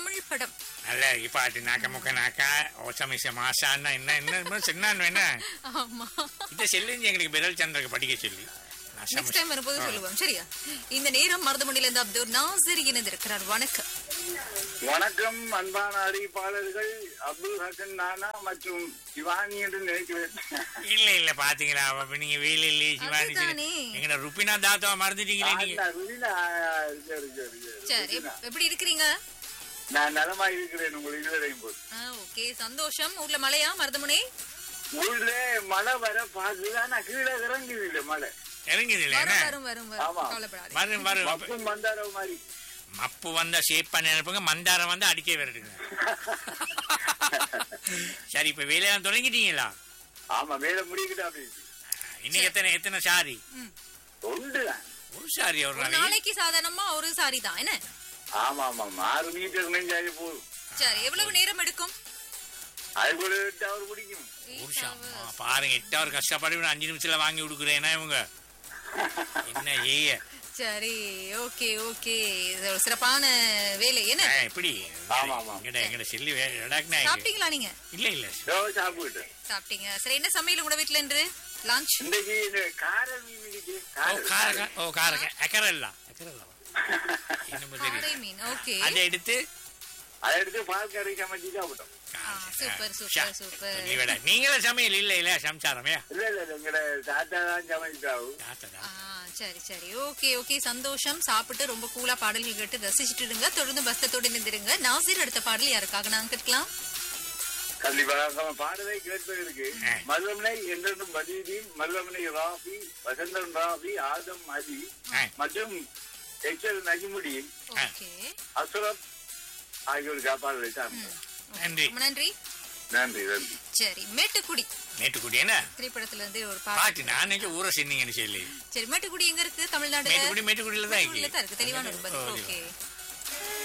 தமிழ் படம் நல்ல பாட்டு நாக்க முக்க நாக்கா ஓசமிச மாசான்னா என்ன என்ன சொன்னான் என்ன ஆமா இதை செல்லுங்க எங்களுக்கு விரல் சந்திரக்கு படிக்க சொல்லி நான் நெக்ஸ்ட் சமைச்சு- டைம் வரும்போது சொல்லுவோம் சரியா இந்த நேரம் மருதமணில இருந்து அப்துல் நாசர் இணைந்திருக்கிறார் வணக்கம் வணக்கம் அன்பான அறிவிப்பாளர்கள் அப்துல் ஹசன் நானா மற்றும் சிவானி என்று நினைக்கிறேன் இல்ல இல்ல பாத்தீங்களா அப்ப நீங்க வேலையிலே சிவானி அதுதானே. எங்கட ருப்பினா தாத்தாவை மறந்துட்டீங்களே நீங்க ஆ, ருவினா, சரி, சரி, சரி. சரி ருவினா. எப்- எப்படி இருக்கிறீங்க நான் நலமா இருக்கிறேன் உங்கள் இதுவரையும் போது ஓகே சந்தோஷம் ஊர்ல மழையா மருதமணி ஊர்ல மழை வர பாக்குது ஆனா கீழே இறங்குது இல்ல மழை இறங்குது இல்ல வரும் என்ன? வரும் வரும் ஆமா. வரும் கவலைப்படாதீங்க வரும் வரும் மப்பும் மந்தாரம் மாதிரி மப்பு வந்தா ஷேப் பண்ணி அனுப்புங்க மந்தாரம் வந்து அடிக்க விரட்டுங்க சரி இப்ப வேலையெல்லாம் தொடங்கிட்டீங்களா ஆமா வேலை முடிக்கிட்டா அப்படி இன்னைக்கு எத்தனை எத்தனை சாரி ஒன்றுதான் ஒரு சாரி ஒரு ஒரு நாளைக்கு நாளைக்கு சாதாரணமா ஒரு சாரி தான் என்ன ஆமா ஆமா ஆறு மீட்டர் நெஞ்சாலே போதும் சரி எவ்வளவு நேரம் எடுக்கும் அது கூட விட்டு அவர் பிடிக்கும் ஒரு சாமா, பாருங்க எட்டு அவர் கஷ்டப்பட்டு இவனை அஞ்சு நிமிஷத்துல வாங்கி கொடுக்குறேன்னா இவங்க என்ன ஏய சரி ஓகே ஓகே இது ஒரு சிறப்பான வேலை என்ன ஆ, எப்படி ஆமா, ஆமா. எங்கட எங்கட செல்லி ரெடாக்னா சாப்பிட்டீங்களா நீங்க இல்ல இல்ல ஏதோ சாப்பிட்டு சாப்பிட்டீங்க சரி என்ன சமையல் உங்க வீட்டுல இன்று லஞ்ச் இன்றைக்கு இந்த காரல் மீன் இருக்கு ஓ காரல், காரக காரல். ஓ காரக அக்கரல்லா அக்கரல்லா என்னமோ காரை தெரியும் மீன் ஓகே அதை எடுத்து அதை எடுத்து பால் கறி சமைச்சு சாப்பிட்டோம் சூப்பர், சூப்பர், ஷா. சூப்பர். நீ விட நீங்களும் சமையல் இல்ல இல்ல சம்சாரமே இல்ல இல்ல இல்ல, எங்கட தாத்தா தான் சமைச்சாவு தாத்ததா ஆ, சரி சரி ஓகே ஓகே சந்தோஷம் சாப்பிட்டு ரொம்ப கூலா பாடல்கள் கேட்டு ரசிச்சுட்டு இருங்க தொடர்ந்து பஸ்தத்தோடு நின்றுங்க நாசிர் அடுத்த பாடல் யாருக்காக நாங்க கேட்கலாம் கண்டிப்பாக பாடலை கேட்பதற்கு ஆ. மல்லமனை என்றென்றும் மதீதீன் மல்லமனை ராஃபி வசந்தன் ராஃபி ஆதம் அலி ஆ. மற்றும் எக்ஸல் நஜிமுடியின் ஓகே அசுரப் ஆகியோர் காப்பாளரை தான் நன்றி ரொம்ப நன்றி நன்றி நன்றி சரி மேட்டுக்குடி மேட்டுக்குடி என்ன திரைப்படத்துல இருந்து ஒரு பாடல் பாட்டு நான் நினைச்ச ஊரை சென்னீங்கன்னு சொல்லி சரி மேட்டுக்குடி எங்க இருக்கு தமிழ்நாடு மேட்டுக்குடி மேட்டுக்குடியில தான் மேட்டுக்குடியில தான் இருக்கு தெளிவான ஒரு பதில் ஓ, ஓகே